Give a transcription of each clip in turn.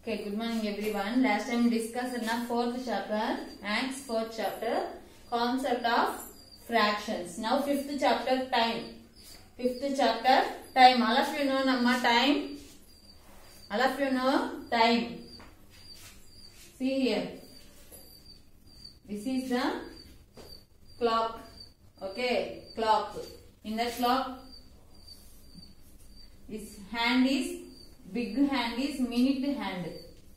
Okay, good morning everyone. Last time we discussed in the fourth chapter, Acts fourth chapter, concept of fractions. Now fifth chapter, time. Fifth chapter, time. All of you know Namma time. All of you know time. See here. This is the clock. Okay, clock. In the clock, this hand is big hand is minute hand.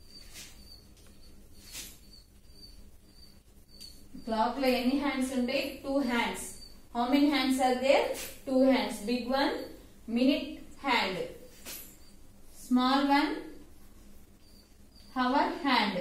Clock లో ఎన్ని hands ఉంటాయి two hands how many hands are there two hands big one minute hand small one hour hand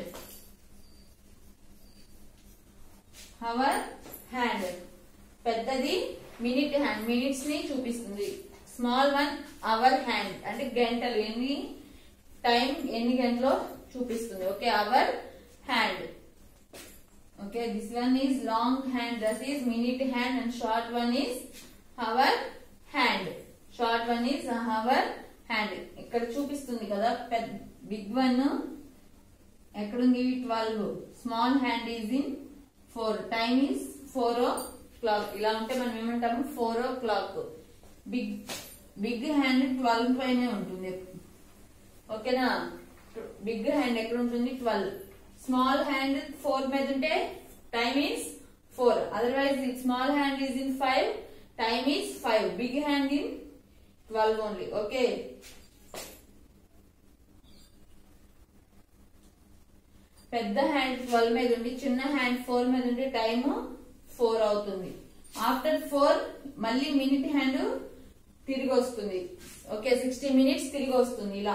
hour hand పెద్దది minute hand minutes ని చూపిస్తుంది small one hour hand అంటే గంటలు ఎన్ని time ఎన్ని గంటలో చూపిస్తుంది okay hour hand okay this one is long hand this is minute hand and short one is hour hand short one is hour hand ఇక్కడ చూపిస్తుంది కదా పెద్ద బిగ్ వన్ ఎక్కడుంది twelve small hand is in four time is four o'clock ఇలా ఉంటే మనం ఏమంటాము four o'clock big big hand twelve పైనే ఉంటుంది ఓకేనా బిగ్ హ్యాండ్ ఎక్కడ ఉంటుంది ట్వెల్వ్ స్మాల్ హ్యాండ్ ఫోర్ మీద ఉంటే time is four otherwise small hand is in five time is five big hand in twelve only okay పెద్ద hand twelve మీద ఉండి చిన్న హ్యాండ్ ఫోర్ మీద ఉండి టైమ్ ఫోర్ అవుతుంది ఆఫ్టర్ ఫోర్ మళ్ళీ మినిట్ హ్యాండ్ తిరిగి వస్తుంది ఓకే సిక్స్టీ మినిట్స్ తిరిగి వస్తుంది ఇలా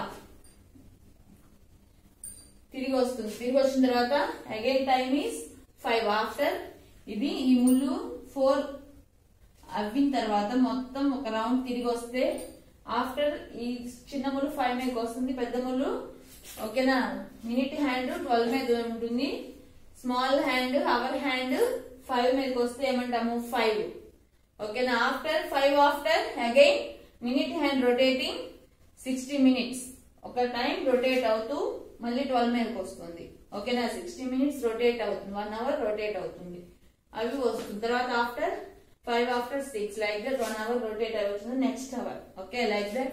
తిరిగి వస్తుంది తిరిగి వచ్చిన తర్వాత again time is five after ఇది ఈ ముళ్ళు ఫోర్ అవ్విన తర్వాత మొత్తం ఒక రౌండ్ తిరిగి వస్తే ఆఫ్టర్ ఈ చిన్న ముళ్ళు ఫైవ్ మీదకి వస్తుంది పెద్ద ముళ్ళు ఓకేనా మినిట్ హ్యాండ్ ట్వెల్వ్ మీద ఉంటుంది small hand hour hand five మీదకి వస్తే ఏమంటాము ఫైవ్ ఓకేనా after five after again minute hand rotating sixty minutes ఒక టైం రొటేట్ అవుతూ మళ్ళీ ట్వెల్వ్ మీదకి వస్తుంది ఓకేనా సిక్స్టీ మినిట్స్ రొటేట్ అవుతుంది వన్ అవర్ రొటేట్ అవుతుంది అవి వస్తుంది తర్వాత after five after six like that one hour rotate అవుతుంది next hour okay like that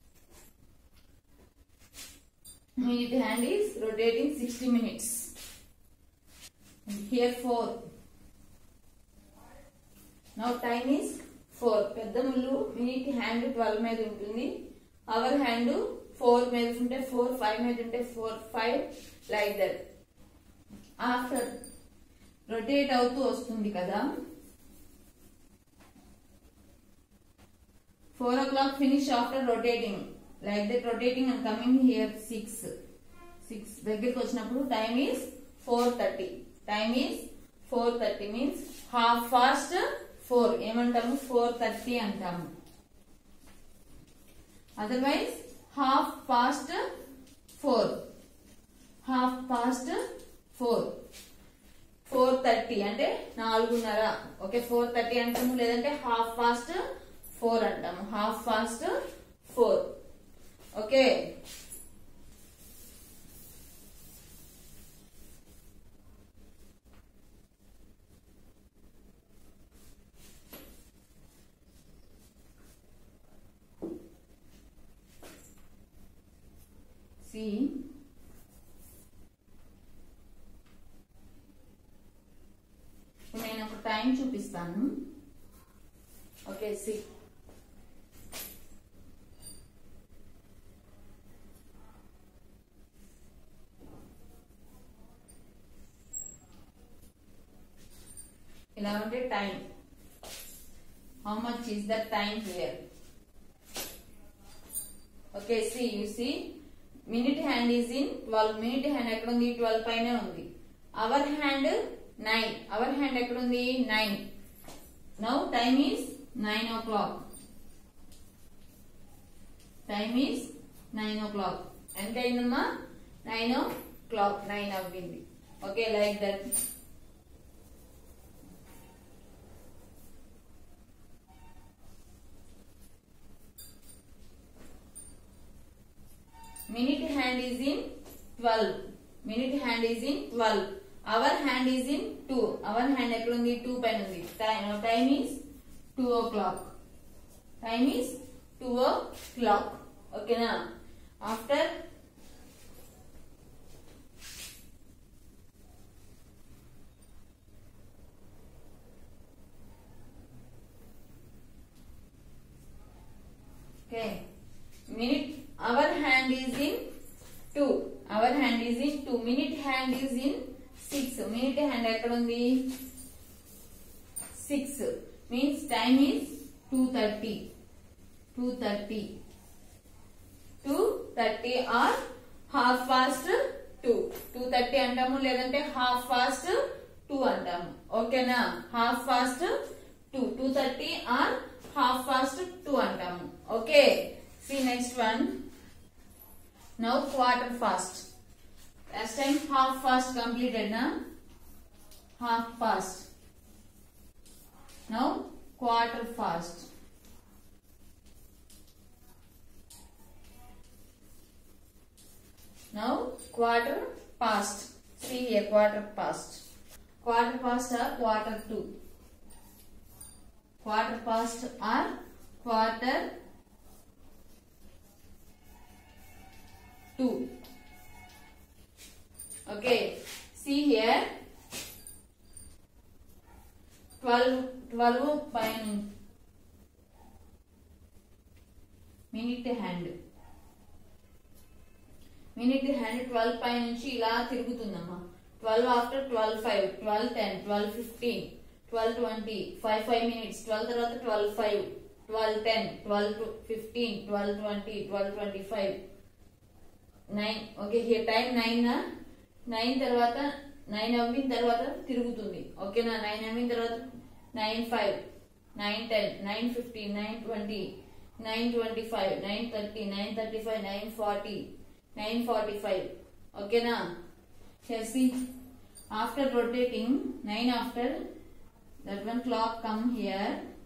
minute hand is rotating sixty minutes here four now time is four పెద్ద ముళ్ళు minute hand twelve మీద ఉంటుంది hour hand four మీద ఉంటే four five మీద ఉంటే four five like that after rotate అవుతూ వస్తుంది కదా four o'clock finish after rotating like that rotating and coming here six six దగ్గరికి వచ్చినప్పుడు time is four thirty time is four thirty means half past four ఏమంటాము four thirty అంటాము otherwise half past four half past four four thirty అంటే నాలుగున్నర okay four thirty అంటాము లేదంటే half past four అంటాము half past four okay see నేను ఒక time చూపిస్తాను ఓకే సి ఇలా ఉంటే time how much is the time here okay see you see minute hand is in twelve minute hand ఎక్కడ ఉంది ట్వెల్వ్ పైన ఉంది hour hand nine hour hand ఎక్కడ ఉంది nine now time is nine o'clock time is nine o'clock ఎంత అయిందమ్మా nine o'clock nine అవ్వింది okay like that minute hand is in twelve minute hand is in twelve hour hand is in two hour hand ఎక్కడ ఉంది two పైన ఉంది time is two o'clock time is two o'clock ఓకేనా after Okay. Minute. Our hand is in two. Our hand is in two. Minute hand is in six. Minute hand ఎక్కడ ఉంది six means time is two thirty two thirty two thirty or half past two two thirty అంటాము లేదంటే half past two అంటాము ఓకేనా half past two two thirty or half past two అంటాము okay see next one now quarter past last time half past completed నా half past now quarter past Now quarter past. See here quarter past. Quarter past or quarter two. Quarter past or quarter two. Okay. See here. 12, 12 pine minute hand. Minute hand twelve పై నుంచి ఇలా తిరుగుతుందమ్మా twelve after twelve five twelve ten twelve fifteen twelve twenty five five minutes twelve తర్వాత twelve five twelve ten twelve fifteen twelve twenty twelve twenty five nine okay here time nine nine తర్వాత nine అవ్విన తర్వాత తిరుగుతుంది ఓకేనా nine అవ్విన తర్వాత nine five nine ten nine fifteen nine twenty nine twenty five nine thirty nine thirty five nine forty 945 okay na here see after rotating 9 after that one clock come here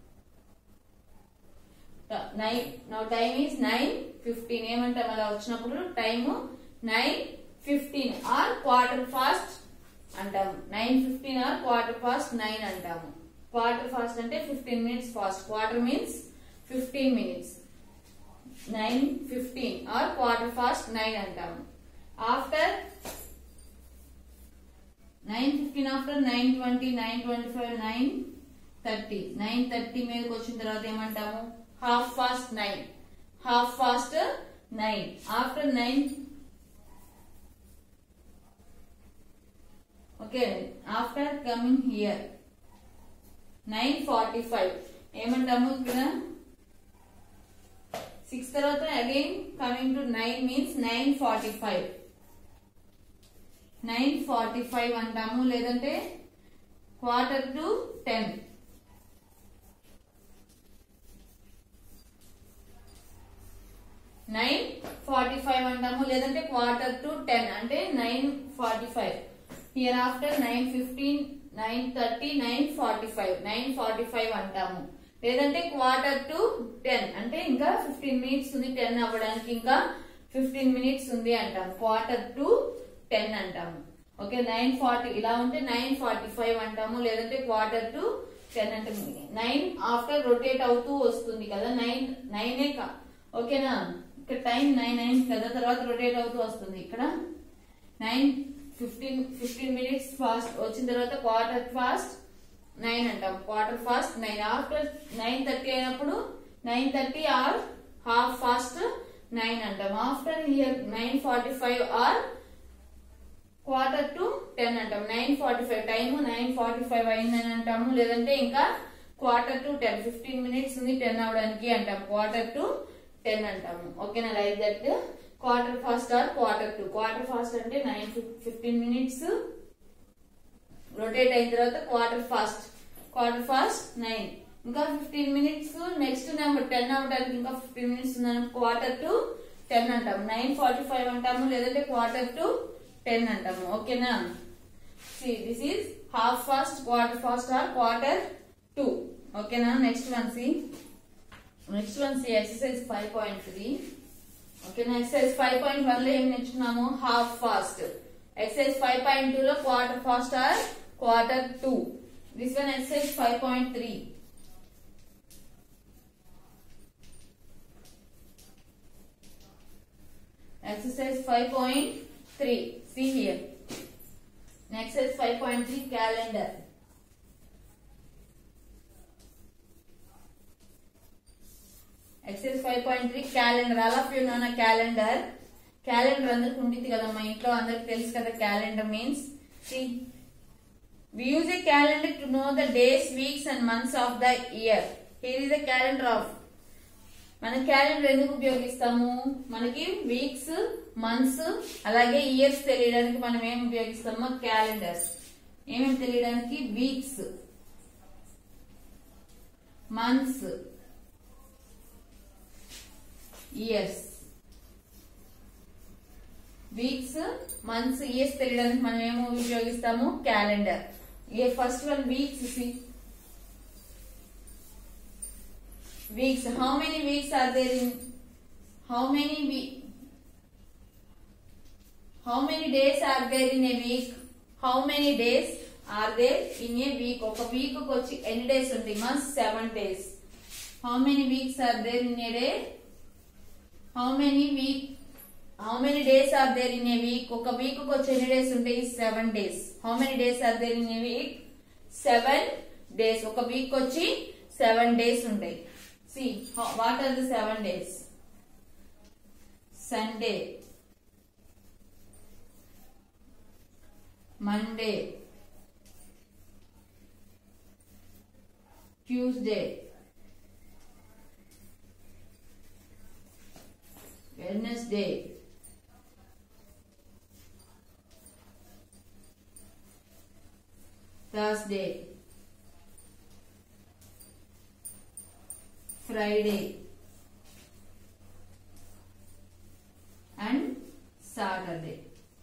T- nine now time is 9:15 ఏమంటాం అలా వచ్చినప్పుడు time nine fifteen or quarter past అంటాము nine fifteen or quarter past nine అంటాము quarter past అంటే fifteen minutes past quarter means fifteen minutes nine fifteen or quarter past nine అంటాము after nine fifteen after nine twenty nine twenty five nine thirty nine thirty మీదకి వచ్చిన తర్వాత ఏమంటాము half past nine half past nine after nine okay after coming here nine forty five ఏమంటాము ఇక్కడ six తర్వాత again coming to nine means nine forty five nine forty five అంటాము లేదంటే quarter to ten nine forty five అంటాము లేదంటే quarter to ten అంటే nine forty five here after nine fifteen nine thirty nine forty five nine forty five అంటాము లేదంటే quarter to ten అంటే ఇంకా fifteen minutes ఉంది టెన్ అవ్వడానికి ఇంకా ఫిఫ్టీన్ మినిట్స్ ఉంది అంటాము క్వార్టర్ టు టెన్ అంటాము ఓకే నైన్ ఫార్టీ ఇలా ఉంటే నైన్ ఫార్టీ ఫైవ్ అంటాము లేదంటే క్వార్టర్ టు టెన్ అంటే నైన్ ఆఫ్టర్ రొటేట్ అవుతూ వస్తుంది కదా నైన్ నైనే కా ఓకేనా ఇక్కడ టైం నైన్ నైన్ కదా తర్వాత రొటేట్ అవుతూ వస్తుంది ఇక్కడ nine fifteen fifteen minutes past వచ్చిన తర్వాత క్వార్టర్ ఫాస్ట్ నైన్ అంటాం quarter past nine after nine thirty అయినప్పుడు nine thirty or half past nine అంటాం after here nine forty five or quarter to ten అంటాం nine forty five time nine forty five అయిందని అంటాము లేదంటే ఇంకా quarter to ten fifteen minutes ఉంది ten అవడానికి అంటాం క్వార్టర్ టు టెన్ అంటాము ఓకేనా like that quarter past or quarter to quarter past అంటే నైన్ ఫిఫ్టీన్ మినిట్స్ రొటేట్ అయిన తర్వాత quarter past quarter past nine ఇంకా fifteen minutes next number ten అవ్వడానికి ఇంకా ఫిఫ్టీన్ మినిట్స్ ఉందని క్వార్టర్ టు టెన్ అంటాము నైన్ ఫార్టీ ఫైవ్ అంటాము లేదంటే క్వార్టర్ టు టెన్ అంటాము ఓకేనా see this is half past quarter past or quarter to ఓకేనా next one see next one see exercise five point three ఓకేనా exercise five point one లో ఏం నేర్చుకున్నాము half fast exercise five point two లో quarter past or quarter to this one exercise five point three exercise 5.3 see here next is 5.3 calendar exercise 5.3 calendar all of you know na calendar calendar అందరికి ఉంటుంది కదా మా ఇంట్లో అందరికి తెలుసు కదా calendar means see we use a calendar to know the days weeks and months of the year here is a calendar of మన calendar ఎందుకు ఉపయోగిస్తాము మనకి వీక్స్ మంత్స్ అలాగే ఇయర్స్ తెలియడానికి మనం ఏం ఉపయోగిస్తాము క్యాలెండర్స్ ఏమేమి తెలియడానికి weeks months years weeks months years తెలియడానికి మనం ఏమో ఉపయోగిస్తాము క్యాలెండర్ ఏ first one weeks see weeks how many weeks are there in how many week how many days are there in a week how many days are there in a week ఒక week వచ్చి ఎన్ని days ఉంటాయి మా seven days how many weeks are there in a day how many week how many days are there in a week ఒక week వచ్చి ఎన్ని days ఉంటాయి seven days how many days are there in a week seven days ఒక week వచ్చి seven days ఉంటాయి See, how, what are the seven days? Sunday, Monday, Tuesday, Wednesday, Thursday, Friday and Saturday.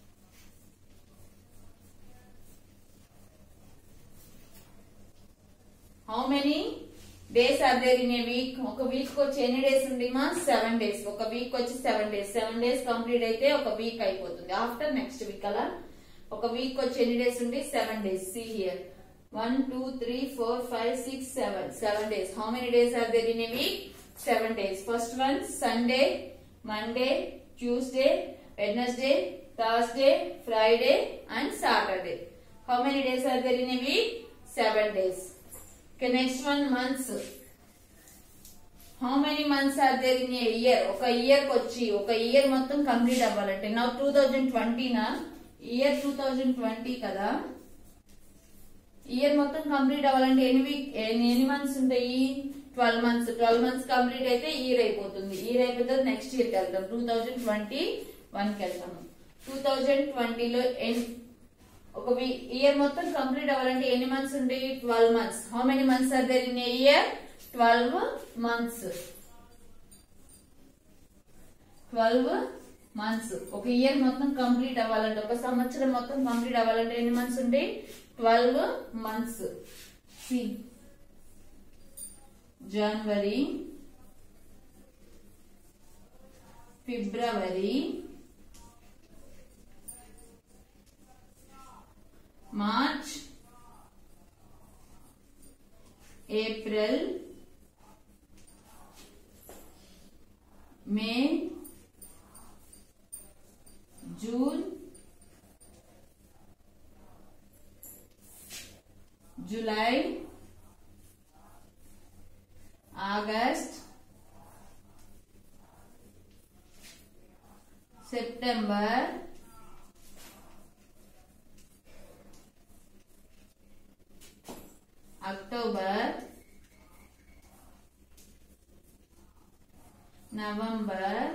How many days are there in a week? ఒక week వచ్చి ఎన్ని days ఉంది మా seven days ఒక week వచ్చి seven days seven days complete అయితే ఒక week అయిపోతుంది ఆఫ్టర్ నెక్స్ట్ వీక్ అలా ఒక వీక్ వచ్చి ఎన్ని డేస్ ఉంది seven days see here one two three four five six seven seven days how many days are there in a week seven days first one Sunday Monday Tuesday Wednesday Thursday Friday and Saturday how many days are there in a week seven days okay next one months how many months are there in a year ఒక year వచ్చి ఒక year మొత్తం complete అవ్వాలంటే నా two thousand ట్వంటీనా year two thousand twenty కదా year మొత్తం complete అవ్వాలంటే ఎన్ని వీక్ ఎన్ని ఎన్ని మంత్స్ ఉంటాయి twelve months twelve months complete అయితే ఇయర్ అయిపోతుంది ఇయర్ అయిపోతే నెక్స్ట్ ఇయర్ కి వెళ్తాం టూ థౌజండ్ ట్వంటీ వన్ కి వెళ్తాము టూ థౌజండ్ ట్వంటీలో ఒక ఇయర్ మొత్తం కంప్లీట్ అవ్వాలంటే ఎన్ని మంత్స్ ఉంటాయి twelve months how many months are there in year twelve months twelve months ఒక ఇయర్ మొత్తం కంప్లీట్ అవ్వాలంటే ఒక సంవత్సరం మొత్తం కంప్లీట్ అవ్వాలంటే ఎన్ని మంత్స్ ఉంటాయి twelve months see January February March April May June July August September October November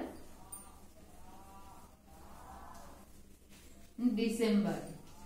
December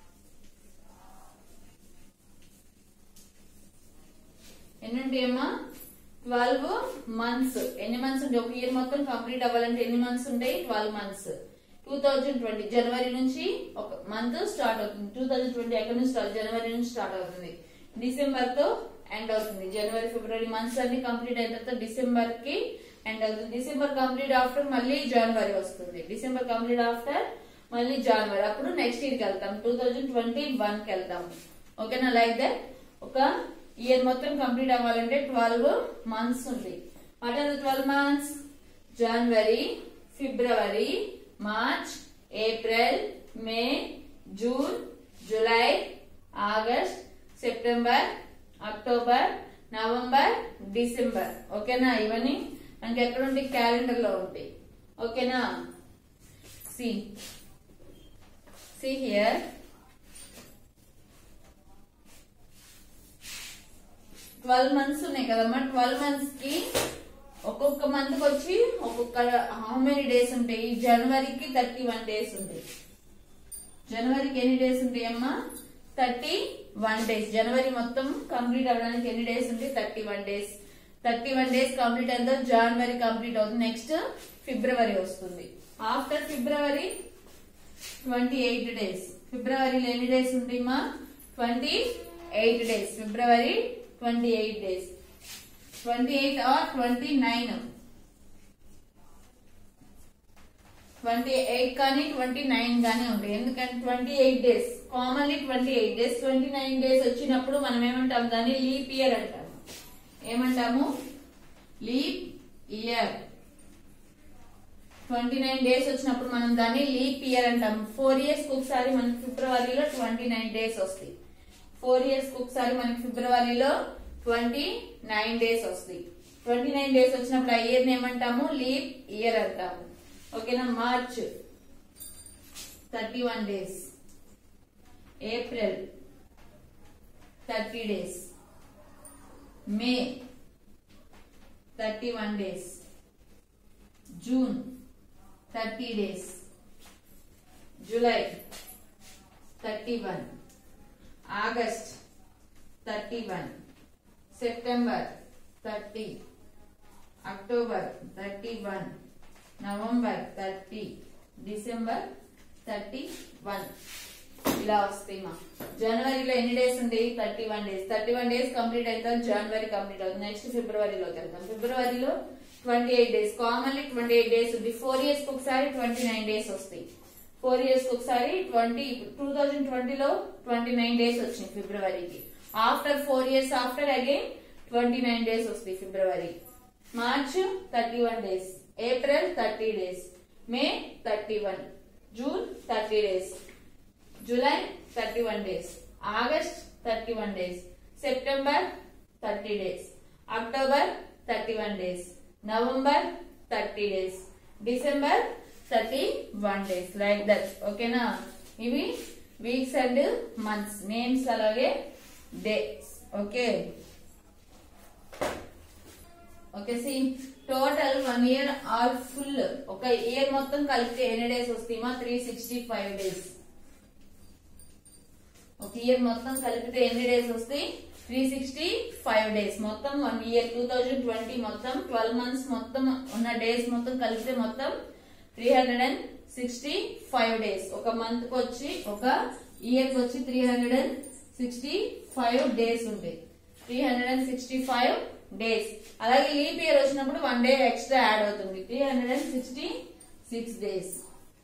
ఎన్ని ఉంటాయమ్మా ట్వెల్వ్ మంత్స్ ఎన్ని మంత్స్ ఉంటాయి ఒక ఇయర్ మొత్తం కంప్లీట్ అవ్వాలంటే ఎన్ని మంత్స్ ఉంటాయి twelve months two thousand twenty January నుంచి ఒక మంత్ స్టార్ట్ అవుతుంది టూ థౌజండ్ ట్వంటీ ఎక్కడి నుంచి స్టార్ట్ జనవరి నుంచి స్టార్ట్ అవుతుంది డిసెంబర్ తో ఎండ్ అవుతుంది జనవరి ఫిబ్రవరి మంత్స్ అన్ని కంప్లీట్ అయిన తర్వాత డిసెంబర్ కి అండ్ డిసెంబర్ కంప్లీట్ ఆఫ్టర్ మళ్ళీ జనవరి వస్తుంది డిసెంబర్ కంప్లీట్ ఆఫ్టర్ మళ్ళీ జనవరి అప్పుడు నెక్స్ట్ ఇయర్ కి వెళ్తాం టూ థౌజండ్ ట్వంటీ వన్ కి వెళ్తాం ఓకేనా లైక్ దట్ ఒక ఇయర్ మొత్తం కంప్లీట్ అవ్వాలంటే ట్వెల్వ్ మంత్స్ ఉంది what are the twelve months January February March April May June July August September October November December ఓకేనా ఇవన్నీ మనకి ఎక్కడ ఉంటాయి క్యాలెండర్ లో ఉంటాయి ఓకేనా see see here twelve months ఉన్నాయి కదమ్మా ట్వెల్వ్ మంత్స్ కి ఒక్కొక్క మంత్ కి వచ్చి ఒక్కొక్క హౌ మెనీ డేస్ ఉంటాయి జనవరికి థర్టీ వన్ డేస్ ఉంటాయి జనవరికి ఎన్ని డేస్ ఉంటాయి అమ్మా థర్టీ వన్ డేస్ జనవరి మొత్తం కంప్లీట్ అవ్వడానికి ఎన్ని డేస్ ఉంటాయి thirty one days thirty one days complete అయితే జనవరి కంప్లీట్ అవుతుంది నెక్స్ట్ ఫిబ్రవరి వస్తుంది after February twenty eight days ఫిబ్రవరిలో ఎన్ని డేస్ ఉంటాయి మా twenty eight days February twenty eight days twenty eight or twenty nine twenty eight కానీ ట్వంటీ నైన్ కానీ ఉంటాయి ఎందుకంటే twenty eight days commonly twenty eight days twenty nine days వచ్చినప్పుడు మనం ఏమంటాం దాన్ని లీప్ ఇయర్ అంటాము ఏమంటాము leap year twenty nine days వచ్చినప్పుడు మనం దాన్ని లీప్ ఇయర్ అంటాం ఫోర్ ఇయర్స్ ఒకసారి మనకి ఫిబ్రవరిలో ట్వంటీ నైన్ డేస్ వస్తాయి ఫోర్ ఇయర్స్ ఒకసారి మనకి ఫిబ్రవరిలో ట్వంటీ నైన్ డేస్ వస్తాయి ట్వంటీ నైన్ డేస్ వచ్చినప్పుడు ఆ ఇయర్ ఏమంటాము లీప్ ఇయర్ అంటాము ఓకేనా March thirty one days April thirty days May thirty one days June thirty days July thirty one August thirty one September thirty October thirty one November thirty December thirty one ఇలా వస్తాయి మా జనవరిలో ఎన్ని days ఉంటాయి thirty one days thirty one days complete అయితే జనవరి complete అవుతుంది next ఫిబ్రవరిలోకి వెళ్తాం ఫిబ్రవరిలో twenty eight days commonly twenty eight days ఉంది ఫోర్ ఇయర్స్ ఒకసారి ట్వంటీ నైన్ డేస్ వస్తాయి ఫోర్ ఇయర్స్ ఒకసారి ట్వంటీ టూ థౌజండ్ ట్వంటీలో ట్వంటీ నైన్ డేస్ వచ్చినాయి ఫిబ్రవరికి after four years after again twenty nine days వస్తాయి February March thirty one days April thirty days May thirty one June thirty days July thirty one days August thirty one days September thirty days October thirty one days November thirty days December thirty one days like that ఓకేనా ఇవి weeks and months names అలాగే days okay okay see total one year or full ఒక year మొత్తం కలిపితే ఎన్ని days వస్తాయమా three sixty five days ఒక year మొత్తం కలిపితే ఎన్ని డేస్ వస్తాయి త్రీ సిక్స్టీ ఫైవ్ డేస్ మొత్తం one year two thousand twenty మొత్తం ట్వెల్వ్ మంత్స్ మొత్తం ఉన్న డేస్ మొత్తం కలిపితే మొత్తం three hundred and sixty five days ఒక మంత్ కి వచ్చి ఒక ఇయర్ కి వచ్చి three hundred and sixty five days ఉంటాయి three hundred and sixty five days అలాగే లీప్ ఇయర్ వచ్చినప్పుడు వన్ డే ఎక్స్ట్రా యాడ్ అవుతుంది three hundred and sixty six days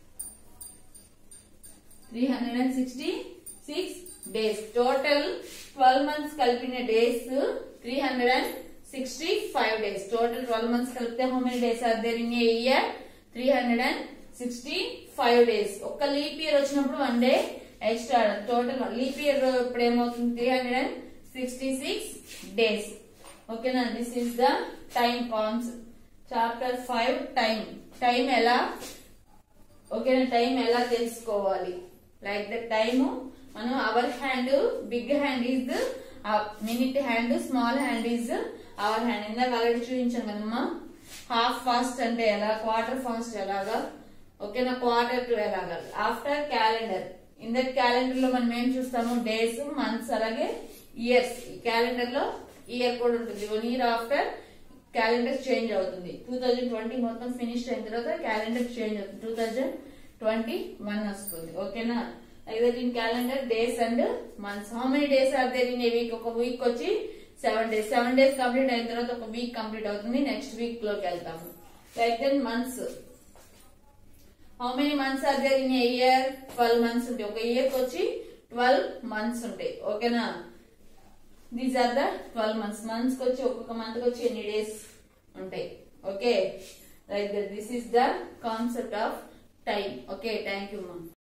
three hundred and sixty six days total twelve months కలిపిన days three hundred and sixty five days total twelve months కలిపితే how many days are there in a year three hundred and sixty five days ఒక్క leap year వచ్చినప్పుడు one day extra total leap year ఇప్పుడు ఏమవుతుంది three hundred and sixty six days ఓకేనా this is the time concept chapter five time time ఎలా ఓకేనా time ఎలా తెలుసుకోవాలి like the time మనం hour hand big hand is minute hand small hand is hour hand ఇందాక already చూపించాను కదమ్మా half fast అంటే ఎలా క్వార్టర్ ఫాస్ట్ ఎలాగా ఓకేనా క్వార్టర్ టు ఎలాగా after calendar in that calendar లో మనం ఏం చూస్తాము డేస్ మంత్స్ అలాగే ఇయర్స్ క్యాలెండర్ లో ఇయర్ కూడా ఉంటుంది one year after calendar change అవుతుంది టూ థౌజండ్ ట్వంటీ మొత్తం ఫినిష్ అయిన తర్వాత క్యాలెండర్ చేంజ్ అవుతుంది టూ థౌజండ్ ట్వంటీ వన్ వస్తుంది ఓకేనా like that in calendar days and months how many days are there in a week ఒక వీక్ వచ్చి seven days seven days complete అయిన తర్వాత ఒక వీక్ కంప్లీట్ అవుతుంది నెక్స్ట్ వీక్ లోకి వెళ్తాము like then months how many months are there in year twelve months ఉంటాయి ఒక ఇయర్ కి వచ్చి ట్వెల్వ్ మంత్స్ ఉంటాయి ఓకేనా these are the twelve months months కి వచ్చి ఒక్కొక్క మంత్ కి వచ్చి ఎన్ని డేస్ ఉంటాయి okay like that this is the concept of time okay thank you మా